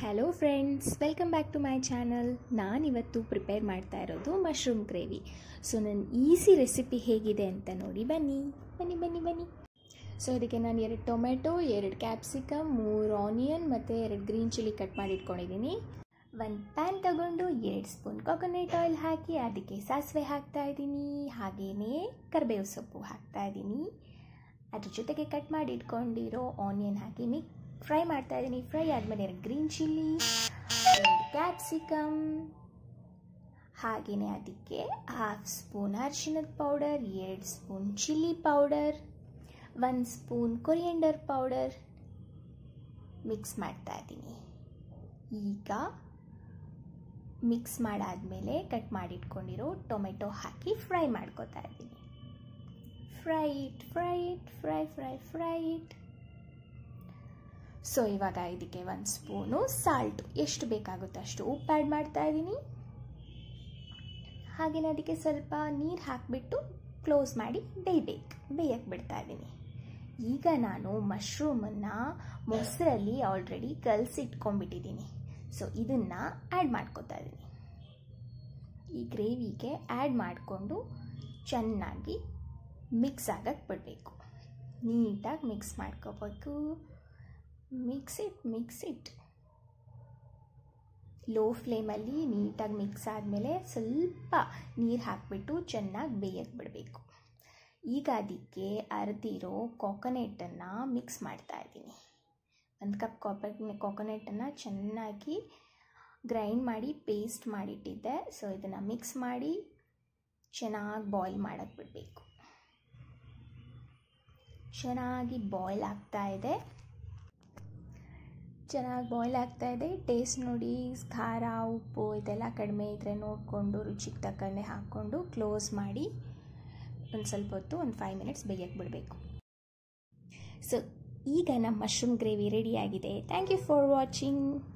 hello friends welcome back to my channel ನಾನಿವತ್ತು prepare ಮಾಡ್ತಾ ಇರೋದು ಮಶ್ರೂಮ್ ಗ್ರೇವಿ ಸೊ ನನ್ನ ಈಸಿ ರೆಸಿಪಿ ಹೇಗಿದೆ ಅಂತ ನೋಡಿ ಬನ್ನಿ ಬನ್ನಿ ಬನ್ನಿ ಬನ್ನಿ ಸೊ ಇದಕ್ಕೆ ನಾನು ಎರಡು ಟೊಮೆಟೊ ಎರಡು ಕ್ಯಾಪ್ಸಿಕಮ್ ಮೂರು ಆನಿಯನ್ ಮತ್ತು ಎರಡು ಗ್ರೀನ್ ಚಿಲ್ಲಿ ಕಟ್ ಮಾಡಿ ಇಟ್ಕೊಂಡಿದ್ದೀನಿ ಒಂದು ಪ್ಯಾನ್ ತಗೊಂಡು ಎರಡು ಸ್ಪೂನ್ ಕೊಕೊನೆಟ್ ಆಯಿಲ್ ಹಾಕಿ ಅದಕ್ಕೆ ಸಾಸಿವೆ ಹಾಕ್ತಾ ಇದ್ದೀನಿ ಹಾಗೆಯೇ ಕರಿಬೇವು ಸೊಪ್ಪು ಹಾಕ್ತಾ ಇದ್ದೀನಿ ಅದ್ರ ಜೊತೆಗೆ ಕಟ್ ಮಾಡಿ ಇಟ್ಕೊಂಡಿರೋ ಆನಿಯನ್ ಹಾಕಿ ಮಿಕ್ ಫ್ರೈ ಮಾಡ್ತಾ ಇದ್ದೀನಿ ಫ್ರೈ ಆದಮೇಲೆ ಎರಡು ಗ್ರೀನ್ ಚಿಲ್ಲಿ ಎರಡು ಕ್ಯಾಪ್ಸಿಕಮ್ ಹಾಗೆಯೇ ಅದಕ್ಕೆ ಹಾಫ್ ಸ್ಪೂನ್ ಅರಿಶಿಣದ ಪೌಡರ್ ಎರಡು ಸ್ಪೂನ್ ಚಿಲ್ಲಿ ಪೌಡರ್ ಒಂದು ಸ್ಪೂನ್ ಕೊರಿಯಂಡರ್ ಪೌಡರ್ ಮಿಕ್ಸ್ ಮಾಡ್ತಾ ಇದ್ದೀನಿ ಈಗ ಮಿಕ್ಸ್ ಮಾಡಾದಮೇಲೆ ಕಟ್ ಮಾಡಿಟ್ಕೊಂಡಿರೋ ಟೊಮೆಟೊ ಹಾಕಿ ಫ್ರೈ ಮಾಡ್ಕೊತಾ ಇದ್ದೀನಿ fry it fry it fry fry fry it so ಇವಾಗ ಇದಕ್ಕೆ ಒಂದು ಸ್ಪೂನು ಸಾಲ್ಟು ಎಷ್ಟು ಬೇಕಾಗುತ್ತೋ ಅಷ್ಟು ಉಪ್ಪು ಆ್ಯಡ್ ಮಾಡ್ತಾ ಇದ್ದೀನಿ ಹಾಗೆಯೇ ಅದಕ್ಕೆ ಸ್ವಲ್ಪ ನೀರು ಹಾಕಿಬಿಟ್ಟು ಕ್ಲೋಸ್ ಮಾಡಿ ಬೇಯಬೇಕು ಬೇಯಕ್ಕೆ ಬಿಡ್ತಾ ಇದ್ದೀನಿ ಈಗ ನಾನು ಮಶ್ರೂಮನ್ನು ಮೊಸರಲ್ಲಿ ಆಲ್ರೆಡಿ ಕಲಸಿಟ್ಕೊಂಡ್ಬಿಟ್ಟಿದ್ದೀನಿ ಸೊ ಇದನ್ನು ಆ್ಯಡ್ ಮಾಡ್ಕೊತಾ ಇದ್ದೀನಿ ಈ ಗ್ರೇವಿಗೆ ಆ್ಯಡ್ ಮಾಡಿಕೊಂಡು ಚೆನ್ನಾಗಿ ಮಿಕ್ಸ್ ಆಗಕ್ಕೆ ಬಿಡಬೇಕು ನೀಟಾಗಿ ಮಿಕ್ಸ್ ಮಾಡ್ಕೋಬೇಕು mix it mix it low ಫ್ಲೇಮಲ್ಲಿ ನೀಟಾಗಿ ಮಿಕ್ಸ್ ಆದಮೇಲೆ ಸ್ವಲ್ಪ ನೀರು ಹಾಕಿಬಿಟ್ಟು ಚೆನ್ನಾಗಿ ಬೇಯಕ್ಕೆ ಬಿಡಬೇಕು ಈಗ ಅದಕ್ಕೆ ಅರ್ದಿರೋ ಕೊಕೊನೆಟನ್ನು ಮಿಕ್ಸ್ ಮಾಡ್ತಾ ಇದ್ದೀನಿ ಒಂದು ಕಪ್ ಕಾಪ ಕೊಕೊನೆಟನ್ನು ಚೆನ್ನಾಗಿ ಗ್ರೈಂಡ್ ಮಾಡಿ ಪೇಸ್ಟ್ ಮಾಡಿಟ್ಟಿದ್ದೆ ಸೊ ಇದನ್ನು ಮಿಕ್ಸ್ ಮಾಡಿ ಚೆನ್ನಾಗಿ ಬಾಯ್ಲ್ ಮಾಡೋಕ್ಕೆ ಬಿಡಬೇಕು ಚೆನ್ನಾಗಿ ಬಾಯ್ಲ್ ಆಗ್ತಾ ಇದೆ ಚೆನ್ನಾಗಿ ಬಾಯ್ಲ್ ಆಗ್ತಾ ಇದೆ ಟೇಸ್ಟ್ ನೋಡಿ ಖಾರ ಉಪ್ಪು ಇದೆಲ್ಲ ಕಡಿಮೆ ಇದ್ದರೆ ನೋಡಿಕೊಂಡು ರುಚಿಗೆ ತಕ್ಕಂತೆ ಹಾಕ್ಕೊಂಡು ಕ್ಲೋಸ್ ಮಾಡಿ ಒಂದು ಸ್ವಲ್ಪ ಹೊತ್ತು ಒಂದು ಫೈವ್ ಮಿನಿಟ್ಸ್ ಬೇಯಕ್ಕೆ ಬಿಡಬೇಕು ಸೊ ಈಗ ನಮ್ಮ ಮಶ್ರೂಮ್ ಗ್ರೇವಿ ರೆಡಿಯಾಗಿದೆ ಥ್ಯಾಂಕ್ ಯು ಫಾರ್ ವಾಚಿಂಗ್